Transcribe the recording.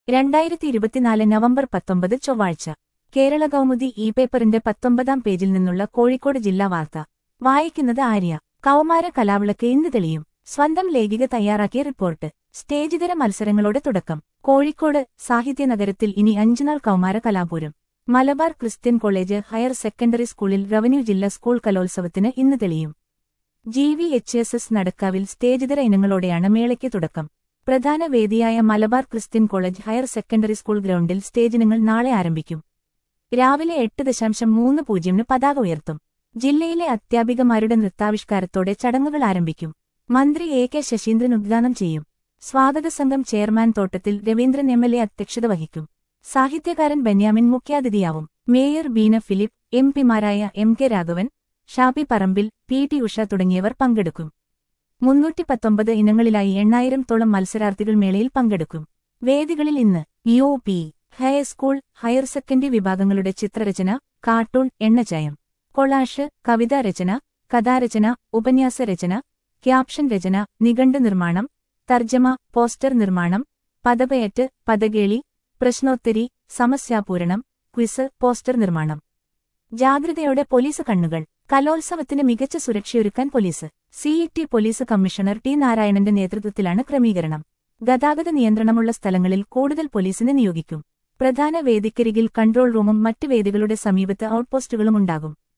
രണ്ടായിരത്തി ഇരുപത്തിനാല് നവംബർ പത്തൊമ്പത് ചൊവ്വാഴ്ച കേരള കൗമുദി ഇ പേപ്പറിന്റെ പത്തൊമ്പതാം പേജിൽ നിന്നുള്ള കോഴിക്കോട് ജില്ലാ വാർത്ത വായിക്കുന്നത് ആര്യ കൗമാര കലാവിളക്ക് ഇന്ന് തെളിയും സ്വന്തം ലേഖിക തയ്യാറാക്കിയ റിപ്പോർട്ട് സ്റ്റേജിതര മത്സരങ്ങളോടെ തുടക്കം കോഴിക്കോട് സാഹിത്യനഗരത്തിൽ ഇനി അഞ്ചുനാൾ കൗമാര കലാപൂരം Malabar Christian college higher secondary സ്കൂളിൽ റവന്യൂ ജില്ലാ സ്കൂൾ കലോത്സവത്തിന് ഇന്ന് തെളിയും G V H S S നടക്കാവിൽ സ്റ്റേജിതര ഇനങ്ങളോടെയാണ് മേളയ്ക്ക് തുടക്കം പ്രധാന വേദിയായ Malabar Christian college higher secondary school ഗ്രൗണ്ടിൽ സ്റ്റേജിനങ്ങൾ നാളെ ആരംഭിക്കും രാവിലെ എട്ട് ദശാംശം മൂന്ന് പൂജ്യമിന് പതാക ഉയർത്തും ജില്ലയിലെ അധ്യാപികമാരുടെ നൃത്താവിഷ്കാരത്തോടെ ചടങ്ങുകൾ ആരംഭിക്കും മന്ത്രി എ കെ ശശീന്ദ്രൻ ഉദ്ഘാടനം ചെയ്യും സ്വാഗത സംഘം ചെയർമാൻ തോട്ടത്തിൽ രവീന്ദ്രൻ എം എൽ എ അധ്യക്ഷത വഹിക്കും സാഹിത്യകാരൻ ബെന്യാമിൻ മുഖ്യാതിഥിയാവും മേയർ ബീന ഫിലിപ്പ് എം പിമാരായ M K Raghavan Shafi Parambil P T Usha തുടങ്ങിയവർ പങ്കെടുക്കും മുന്നൂറ്റി പത്തൊമ്പത് ഇനങ്ങളിലായി എണ്ണായിരം തോളം മത്സരാർത്ഥികൾ മേളയിൽ പങ്കെടുക്കും വേദികളിൽ ഇന്ന് U P high school higher secondary വിഭാഗങ്ങളുടെ ചിത്രരചന കാർട്ടൂൺ എണ്ണചയം കൊളാഷ് കവിതാ രചന കഥാരചന ഉപന്യാസ രചന ക്യാപ്ഷൻ രചന നിഘണ്ടു നിർമ്മാണം തർജ്ജമ പോസ്റ്റർ നിർമ്മാണം പദപയറ്റ് പദകേളി പ്രശ്നോത്തരി സമസ്യാപൂരണം ക്വിസ് പോസ്റ്റർ നിർമ്മാണം ജാഗ്രതയോടെ പോലീസ് കണ്ണുകൾ കലോത്സവത്തിന് മികച്ച സുരക്ഷയൊരുക്കാൻ police CET police commissioner T നാരായണന്റെ നേതൃത്വത്തിലാണ് ക്രമീകരണം ഗതാഗത നിയന്ത്രണമുള്ള സ്ഥലങ്ങളിൽ കൂടുതൽ പോലീസിനെ നിയോഗിക്കും പ്രധാന വേദിക്കരികിൽ കൺട്രോൾ റൂമും മറ്റ് വേദികളുടെ സമീപത്ത് ഔട്ട്പോസ്റ്റുകളും ഉണ്ടാകും